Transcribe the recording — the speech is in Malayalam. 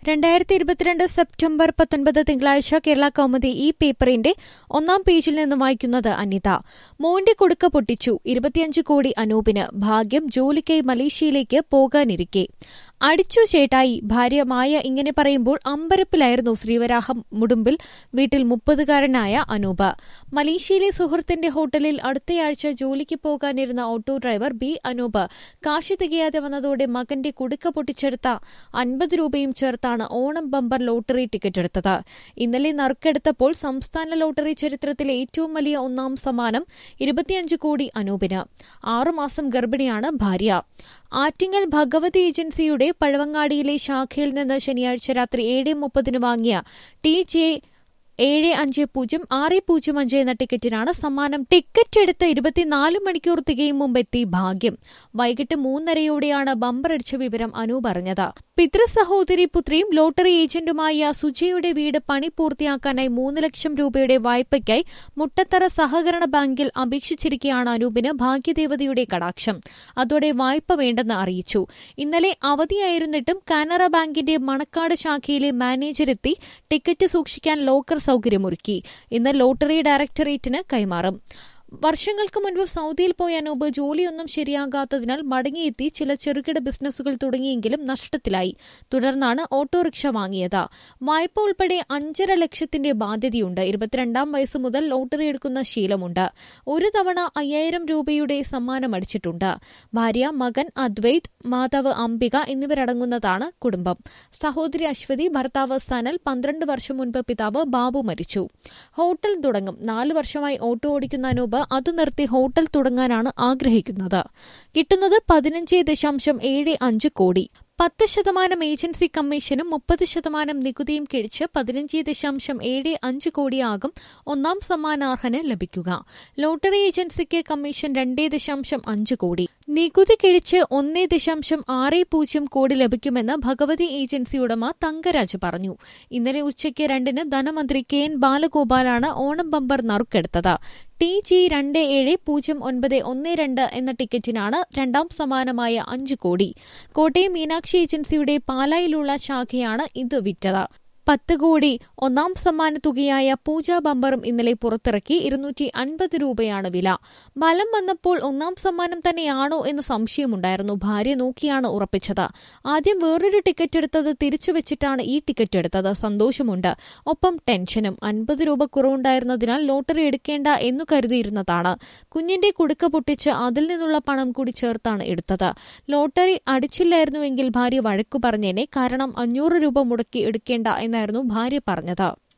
രണ്ടായിരത്തി ഇരുപത്തിരണ്ട് സെപ്റ്റംബർ പത്തൊൻപത് തിങ്കളാഴ്ച കേരള കൗമുദി ഈ പേപ്പറിന്റെ ഒന്നാം പേജിൽ നിന്ന് വായിക്കുന്നത് അനിത മോന്റെ കൊടുക്ക പൊട്ടിച്ചു ഇരുപത്തിയഞ്ച് കോടി അനൂപിന് ഭാഗ്യം ജോലിക്കായി മലേഷ്യയിലേക്ക് പോകാനിരിക്കെ അടിച്ചു ചേട്ടായി ഭാര്യ മായ ഇങ്ങനെ പറയുമ്പോൾ അമ്പരപ്പിലായിരുന്നു ശ്രീവരാഹം മുടുമ്പിൽ വീട്ടിൽ മുപ്പതുകാരനായ അനൂപ് മലേഷ്യയിലെ സുഹൃത്തിന്റെ ഹോട്ടലിൽ അടുത്തയാഴ്ച ജോലിക്ക് പോകാനിരുന്ന ഓട്ടോ ഡ്രൈവർ ബി അനൂപ് കാശ് തികയാതെ വന്നതോടെ മകന്റെ കുടുക്ക പൊട്ടിച്ചെടുത്ത അൻപത് രൂപയും ചേർത്താണ് ഓണം ബമ്പർ ലോട്ടറി ടിക്കറ്റ് എടുത്തത് ഇന്നലെ നറുക്കെടുത്തപ്പോൾ സംസ്ഥാന ലോട്ടറി ചരിത്രത്തിലെ ഏറ്റവും വലിയ ഒന്നാം സമ്മാനം ഇരുപത്തിയഞ്ച് കോടി അനൂപിന് ആറുമാസം ഗർഭിണിയാണ് ഭാര്യ ആറ്റിങ്ങൽ ഭഗവതി ഏജൻസിയുടെ പഴവങ്ങാടിയിലെ ശാഖയിൽ നിന്ന് ശനിയാഴ്ച രാത്രി ഏഴ് മുപ്പതിന് വാങ്ങിയ ടി ജെ ഏഴ് അഞ്ച് പൂജ്യം ആറ് പൂജ്യം അഞ്ച് എന്ന ടിക്കറ്റിനാണ് സമ്മാനം ടിക്കറ്റ് എടുത്ത് ഇരുപത്തിനാല് മണിക്കൂർ തികയും മുമ്പ് എത്തി ഭാഗ്യം വൈകിട്ട് മൂന്നരയോടെയാണ് ബമ്പർ അടിച്ച വിവരം അനു പറഞ്ഞത് പിതൃ സഹോദരി പുത്രിയും ലോട്ടറി ഏജന്റുമായ സുജയുടെ വീട് പണി പൂർത്തിയാക്കാനായി മൂന്ന് ലക്ഷം രൂപയുടെ വായ്പയ്ക്കായി മുട്ടത്തറ സഹകരണ ബാങ്കിൽ അപേക്ഷിച്ചിരിക്കെയാണ് അനൂപിന് ഭാഗ്യദേവതയുടെ കടാക്ഷം അതോടെ വായ്പ വേണ്ടെന്ന് അറിയിച്ചു ഇന്നലെ അവധിയായിരുന്നിട്ടും കാനറ ബാങ്കിന്റെ മണക്കാട് ശാഖയിലെ മാനേജരെത്തി ടിക്കറ്റ് സൂക്ഷിക്കാൻ ലോക്കർ സൌകര്യമൊരുക്കി ഇന്ന് ലോട്ടറി ഡയറക്ടറേറ്റിന് കൈമാറും വർഷങ്ങൾക്ക് മുൻപ് സൗദിയിൽ പോയ അനൂപ് ജോലിയൊന്നും ശരിയാകാത്തതിനാൽ മടങ്ങിയെത്തി ചില ചെറുകിട ബിസിനസ്സുകൾ തുടങ്ങിയെങ്കിലും നഷ്ടത്തിലായി തുടർന്നാണ് ഓട്ടോറിക്ഷ വാങ്ങിയത് വായ്പ ഉൾപ്പെടെ അഞ്ചര ലക്ഷത്തിന്റെ ബാധ്യതയുണ്ട് ഇരുപത്തിരണ്ടാം വയസ്സ് മുതൽ ലോട്ടറി എടുക്കുന്ന ശീലമുണ്ട് ഒരു തവണ അയ്യായിരം രൂപയുടെ സമ്മാനം അടിച്ചിട്ടുണ്ട് ഭാര്യ മകൻ അദ്വൈത് മാതാവ് അംബിക എന്നിവരടങ്ങുന്നതാണ് കുടുംബം സഹോദരി അശ്വതി ഭർത്താവ് സനൽ പന്ത്രണ്ട് വർഷം മുൻപ് പിതാവ് ബാബു മരിച്ചു ഹോട്ടൽ തുടങ്ങും നാല് വർഷമായി ഓട്ടോ ഓടിക്കുന്ന അനൂപ് അത് നിർത്തി ഹോട്ടൽ തുടങ്ങാനാണ് ആഗ്രഹിക്കുന്നത് കിട്ടുന്നത് പതിനഞ്ച് ദശാംശം ഏഴ് അഞ്ച് കോടി പത്ത് ശതമാനം ഏജൻസി കമ്മീഷനും മുപ്പത് ശതമാനം നികുതിയും കിഴിച്ച് പതിനഞ്ച് ദശാംശം ഏഴ് അഞ്ച് കോടിയാകും ഒന്നാം സമ്മാനാർഹന് ലഭിക്കുക ലോട്ടറി ഏജൻസിക്ക് കമ്മീഷൻ രണ്ടേ ദശാംശം അഞ്ച് കോടി നികുതി കിഴിച്ച് ഒന്നേ ദശാംശം ആറ് പൂജ്യം കോടി ലഭിക്കുമെന്ന് ഭഗവതി ഏജൻസി ഉടമ തങ്കരാജ് പറഞ്ഞു ഇന്നലെ ഉച്ചയ്ക്ക് രണ്ടിന് ധനമന്ത്രി കെ എൻ ബാലഗോപാലാണ് ഓണം ബമ്പർ നറുക്കെടുത്തത് ടി ജി രണ്ട് ഏഴ് പൂജ്യം ഒൻപത് ഒന്ന് രണ്ട് എന്ന ടിക്കറ്റിനാണ് രണ്ടാം സമ്മാനമായ അഞ്ച് കോടി കോട്ടയം മീനാക്ഷി ഏജൻസിയുടെ പാലായിലുള്ള ശാഖയാണ് ഇത് വിറ്റത് പത്ത് കോടി ഒന്നാം സമ്മാന തുകയായ പൂജാ ബമ്പറും ഇന്നലെ പുറത്തിറക്കി ഇരുന്നൂറ്റി അൻപത് രൂപയാണ് വില ബലം വന്നപ്പോൾ ഒന്നാം സമ്മാനം തന്നെയാണോ എന്ന് സംശയമുണ്ടായിരുന്നു ഭാര്യ നോക്കിയാണ് ഉറപ്പിച്ചത് ആദ്യം വേറൊരു ടിക്കറ്റ് എടുത്തത് തിരിച്ചു വെച്ചിട്ടാണ് ഈ ടിക്കറ്റ് എടുത്തത് സന്തോഷമുണ്ട് ഒപ്പം ടെൻഷനും അൻപത് രൂപ കുറവുണ്ടായിരുന്നതിനാൽ ലോട്ടറി എടുക്കേണ്ട എന്നു കരുതിയിരുന്നതാണ് കുഞ്ഞിന്റെ കുടുക്ക പൊട്ടിച്ച് അതിൽ നിന്നുള്ള പണം കൂടി ചേർത്താണ് എടുത്തത് ലോട്ടറി അടിച്ചില്ലായിരുന്നുവെങ്കിൽ ഭാര്യ വഴക്കു പറഞ്ഞേനെ കാരണം അഞ്ഞൂറ് രൂപ മുടക്കി എടുക്കേണ്ട എന്നായിരുന്നു ഭാര്യ പറഞ്ഞത്